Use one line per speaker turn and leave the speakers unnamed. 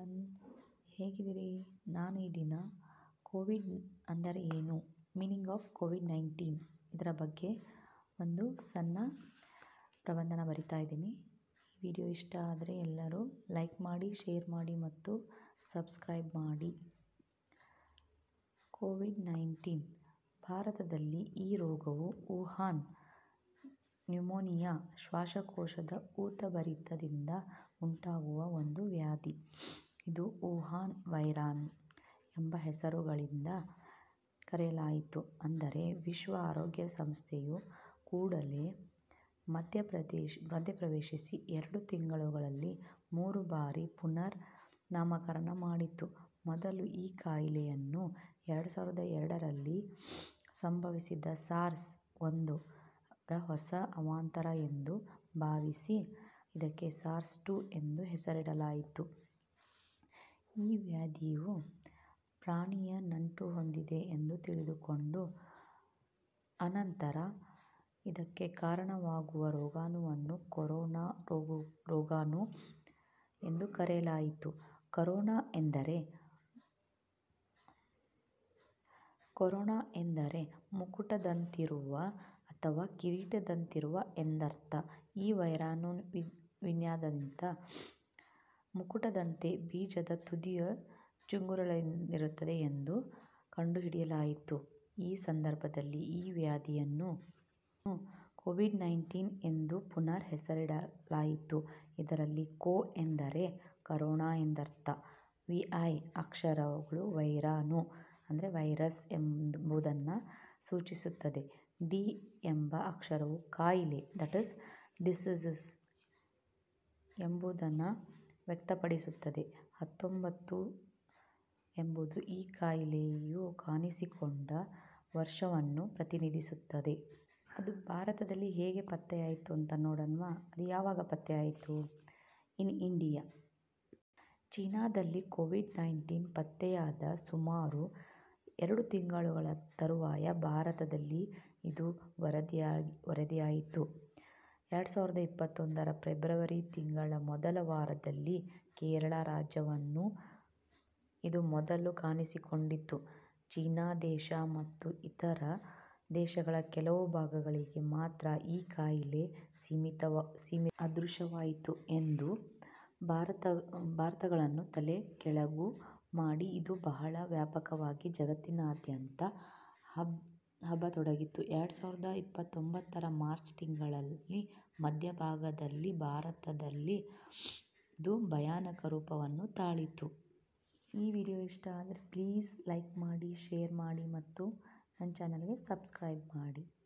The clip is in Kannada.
ಎವ್ರಿವನ್ ಹೇಗಿದ್ದೀರಿ ನಾನು ಈ ದಿನ ಕೋವಿಡ್ ಅಂದರೆ ಏನು ಮೀನಿಂಗ್ ಆಫ್ ಕೋವಿಡ್ ನೈನ್ಟೀನ್ ಇದರ ಬಗ್ಗೆ ಒಂದು ಸಣ್ಣ ಪ್ರಬಂಧನ ಬರಿತಾ ಇದ್ದೀನಿ ಈ ವಿಡಿಯೋ ಇಷ್ಟ ಆದರೆ ಎಲ್ಲರೂ ಲೈಕ್ ಮಾಡಿ ಶೇರ್ ಮಾಡಿ ಮತ್ತು ಸಬ್ಸ್ಕ್ರೈಬ್ ಮಾಡಿ ಕೋವಿಡ್ ನೈನ್ಟೀನ್ ಭಾರತದಲ್ಲಿ ಈ ರೋಗವು ವುಹಾನ್ ನ್ಯುಮೋನಿಯಾ ಶ್ವಾಸಕೋಶದ ಊತಬರಿತದಿಂದ ಉಂಟಾಗುವ ಒಂದು ವ್ಯಾಧಿ ಇದು ವುಹಾನ್ ವೈರಾಣು ಎಂಬ ಹೆಸರುಗಳಿಂದ ಕರೆಯಲಾಯಿತು ಅಂದರೆ ವಿಶ್ವ ಆರೋಗ್ಯ ಸಂಸ್ಥೆಯು ಕೂಡಲೇ ಮಧ್ಯಪ್ರದೇಶ್ ಮಧ್ಯಪ್ರವೇಶಿಸಿ ಎರಡು ತಿಂಗಳುಗಳಲ್ಲಿ ಮೂರು ಬಾರಿ ಪುನರ್ ನಾಮಕರಣ ಮಾಡಿತು ಮೊದಲು ಈ ಕಾಯಿಲೆಯನ್ನು ಎರಡು ಸಾವಿರದ ಎರಡರಲ್ಲಿ ಸಂಭವಿಸಿದ ಸಾರ್ಸ್ ಒಂದು ರ ಹೊಸ ಅವಾಂತರ ಎಂದು ಭಾವಿಸಿ ಇದಕ್ಕೆ ಸಾರ್ಸ್ ಟು ಎಂದು ಹೆಸರಿಡಲಾಯಿತು ಈ ವ್ಯಾಧಿಯು ಪ್ರಾಣಿಯ ನಂಟು ಹೊಂದಿದೆ ಎಂದು ತಿಳಿದುಕೊಂಡು ಅನಂತರ ಇದಕ್ಕೆ ಕಾರಣವಾಗುವ ರೋಗಾಣುವನ್ನು ಕೊರೋನಾ ರೋಗು ರೋಗಾಣು ಎಂದು ಕರೆಯಲಾಯಿತು ಕೊರೋನಾ ಎಂದರೆ ಕೊರೋನಾ ಎಂದರೆ ಮುಕುಟದಂತಿರುವ ಅಥವಾ ಕಿರೀಟದಂತಿರುವ ಎಂದರ್ಥ ಈ ವೈರಾಣು ವಿನ್ಯಾಸದಿಂದ ಮುಕುಟದಂತೆ ಬೀಜದ ತುದಿಯು ಚುಂಗುರದಲ್ಲಿರುತ್ತದೆ ಎಂದು ಕಂಡುಹಿಡಿಯಲಾಯಿತು ಈ ಸಂದರ್ಭದಲ್ಲಿ ಈ ವ್ಯಾಧಿಯನ್ನು ಕೋವಿಡ್ ನೈನ್ಟೀನ್ ಎಂದು ಪುನರ್ ಹೆಸರಿಡಲಾಯಿತು ಇದರಲ್ಲಿ ಕೋ ಎಂದರೆ ಕರೋನಾ ಎಂದರ್ಥ ವಿ ಐ ಅಕ್ಷರಗಳು ವೈರಾಣು ಅಂದರೆ ವೈರಸ್ ಎಂಬುದನ್ನು ಸೂಚಿಸುತ್ತದೆ ಡಿ ಎಂಬ ಅಕ್ಷರವು ಕಾಯಿಲೆ ದಟ್ ಇಸ್ ಡಿಸೀಸಸ್ ಎಂಬುದನ್ನು ವ್ಯಕ್ತಪಡಿಸುತ್ತದೆ ಹತ್ತೊಂಬತ್ತು ಎಂಬುದು ಈ ಕಾಯಿಲೆಯು ಕಾಣಿಸಿಕೊಂಡ ವರ್ಷವನ್ನು ಪ್ರತಿನಿಧಿಸುತ್ತದೆ ಅದು ಭಾರತದಲ್ಲಿ ಹೇಗೆ ಪತ್ತೆಯಾಯಿತು ಅಂತ ನೋಡೋಣವಾ ಅದು ಯಾವಾಗ ಪತ್ತೆಯಾಯಿತು ಇನ್ ಇಂಡಿಯಾ ಚೀನಾದಲ್ಲಿ ಕೋವಿಡ್ ನೈನ್ಟೀನ್ ಪತ್ತೆಯಾದ ಸುಮಾರು ಎರಡು ತಿಂಗಳುಗಳ ತರುವಾಯ ಭಾರತದಲ್ಲಿ ಇದು ವರದಿಯಾಗಿ ವರದಿಯಾಯಿತು ಎರಡು ಸಾವಿರದ ಇಪ್ಪತ್ತೊಂದರ ಫೆಬ್ರವರಿ ತಿಂಗಳ ಮೊದಲ ವಾರದಲ್ಲಿ ಕೇರಳ ರಾಜ್ಯವನ್ನು ಇದು ಮೊದಲು ಕಾಣಿಸಿಕೊಂಡಿತು ಚೀನಾ ದೇಶ ಮತ್ತು ಇತರ ದೇಶಗಳ ಕೆಲವು ಭಾಗಗಳಿಗೆ ಮಾತ್ರ ಈ ಕಾಯಿಲೆ ಸೀಮಿತವ ಸೀಮಿ ಅದೃಶ್ಯವಾಯಿತು ಎಂದು ಭಾರತ ಭಾರತಗಳನ್ನು ತಲೆ ಕೆಳಗು ಮಾಡಿ ಇದು ಬಹಳ ವ್ಯಾಪಕವಾಗಿ ಜಗತ್ತಿನಾದ್ಯಂತ ಹಬ್ ಹಬ್ಬತೊಡಗಿತು ಎರಡು ಸಾವಿರದ ಇಪ್ಪತ್ತೊಂಬತ್ತರ ಮಾರ್ಚ್ ತಿಂಗಳಲ್ಲಿ ಮಧ್ಯಭಾಗದಲ್ಲಿ ಭಾರತದಲ್ಲಿ ಇದು ಭಯಾನಕ ರೂಪವನ್ನು ತಾಳಿತು ಈ ವಿಡಿಯೋ ಇಷ್ಟ ಆದರೆ ಪ್ಲೀಸ್ ಲೈಕ್ ಮಾಡಿ ಶೇರ್ ಮಾಡಿ ಮತ್ತು ನನ್ನ ಚಾನಲ್ಗೆ ಸಬ್ಸ್ಕ್ರೈಬ್ ಮಾಡಿ